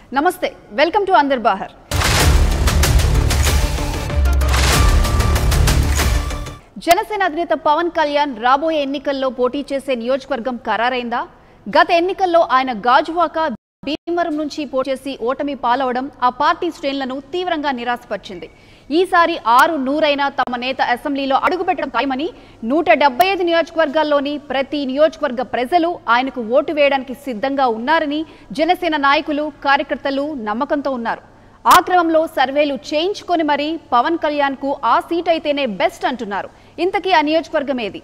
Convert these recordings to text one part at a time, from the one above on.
నమస్తే welcome to another బాహర్ Janasena అధినేత పవన్ కళ్యాణ్ రాబోయే ఎన్నికల్లో పోటీ చేసే నియోజకవర్గం ఖరారైందా గత ఎన్నికల్లో ఆయన గాజువాక భీమవరం నుంచి పోటీ చేసి ఓటమి పాలవడం ఆ పార్టీ శ్రేణులను తీవ్రంగా నిరాశపరిచింది ఈసారి ఆరు నూరైనా తమ నేత అసెంబ్లీలో అడుగుపెట్టడం ఖాయమని నూట డెబ్బై ఐదు నియోజకవర్గాల్లోని ప్రతి నియోజకవర్గ ప్రజలు ఆయనకు ఓటు వేయడానికి సిద్ధంగా ఉన్నారని జనసేన నాయకులు కార్యకర్తలు నమ్మకంతో ఉన్నారు ఆ క్రమంలో సర్వేలు చేయించుకొని మరీ పవన్ కళ్యాణ్ కు ఆ సీట్ అయితేనే బెస్ట్ అంటున్నారు ఇంతకీ ఆ నియోజకవర్గం ఏది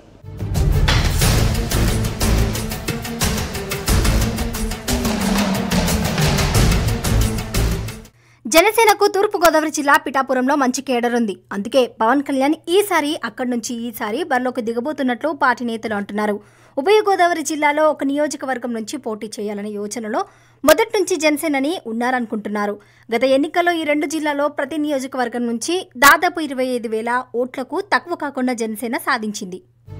జనసేనకు తూర్పుగోదావరి జిల్లా పిఠాపురంలో మంచి కేడర్ ఉంది అందుకే పవన్ కళ్యాణ్ ఈసారి అక్కడి నుంచి ఈసారి బరిలోకి దిగబోతున్నట్లు పార్టీ నేతలు అంటున్నారు ఉభయ గోదావరి జిల్లాలో ఒక నియోజకవర్గం నుంచి పోటీ చేయాలనే యోచనలో మొదటి నుంచి జనసేనని ఉన్నారనుకుంటున్నారు గత ఎన్నికల్లో ఈ రెండు జిల్లాలో ప్రతి నియోజకవర్గం నుంచి దాదాపు ఇరవై ఐదు వేల ఓట్లకు తక్కువ కాకుండా జనసేన సాధించింది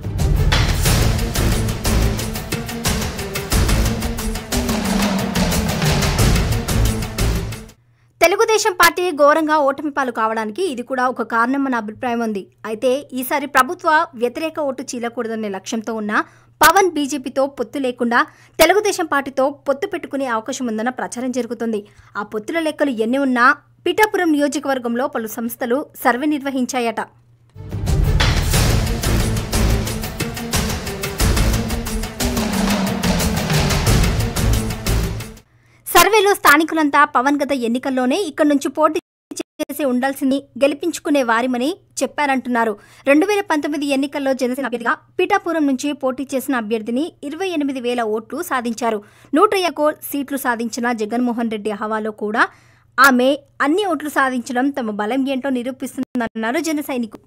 తెలుగుదేశం పార్టీ ఘోరంగా ఓటమి పాలు కావడానికి ఇది కూడా ఒక కారణమన్న అభిప్రాయం ఉంది అయితే ఈసారి ప్రభుత్వ వ్యతిరేక ఓటు చీలకూడదనే లక్ష్యంతో ఉన్న పవన్ బీజేపీతో పొత్తు లేకుండా తెలుగుదేశం పార్టీతో పొత్తు పెట్టుకునే అవకాశం ఉందన్న ప్రచారం జరుగుతుంది ఆ పొత్తుల లెక్కలు ఎన్ని ఉన్నా పిఠాపురం నియోజకవర్గంలో పలు సంస్థలు సర్వే నిర్వహించాయట సర్వేలో స్థానికులంతా పవన్ గత ఎన్నికల్లోనే ఇక్కడి నుంచి పోటీ చేసి ఉండాల్సింది గెలిపించుకునే వారిమని చెప్పారంటున్నారు రెండు వేల పంతొమ్మిది ఎన్నికల్లో జనసేన అభ్యర్థిగా పిఠాపురం నుంచి పోటీ చేసిన అభ్యర్థిని ఇరవై ఎనిమిది వేల ఓట్లు సాధించారు నూట యాకో సీట్లు సాధించిన జగన్మోహన్ రెడ్డి హవాలో కూడా ఆమె అన్ని ఓట్లు సాధించడం తమ బలం ఏంటో నిరూపిస్తుందన్నారు జన సైనికులు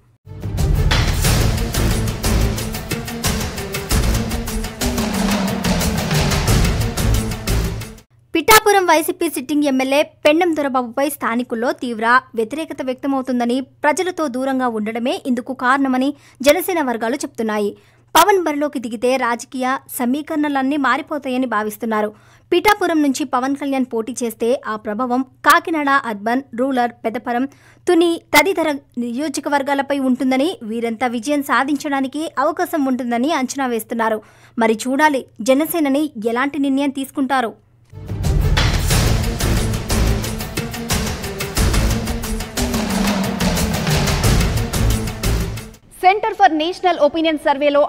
Pithapuram YCP sitting MLA Pendem దొరబాబుపై స్థానికుల్లో తీవ్ర వ్యతిరేకత వ్యక్తమవుతుందని ప్రజలతో దూరంగా ఉండడమే ఇందుకు కారణమని జనసేన వర్గాలు చెప్తున్నాయి పవన్ బరిలోకి దిగితే రాజకీయ సమీకరణలన్నీ మారిపోతాయని భావిస్తున్నారు పిఠాపురం నుంచి పవన్ కళ్యాణ్ పోటీ చేస్తే ఆ ప్రభావం కాకినాడ అర్బన్ రూరల్ పెదపరం తుని తదితర నియోజకవర్గాలపై ఉంటుందని వీరంతా విజయం సాధించడానికి అవకాశం ఉంటుందని అంచనా వేస్తున్నారు మరి చూడాలి జనసేనని ఎలాంటి నిర్ణయం తీసుకుంటారో సెంటర్ ఫర్ నేషనల్ ఒపీనియన్ సర్వేలో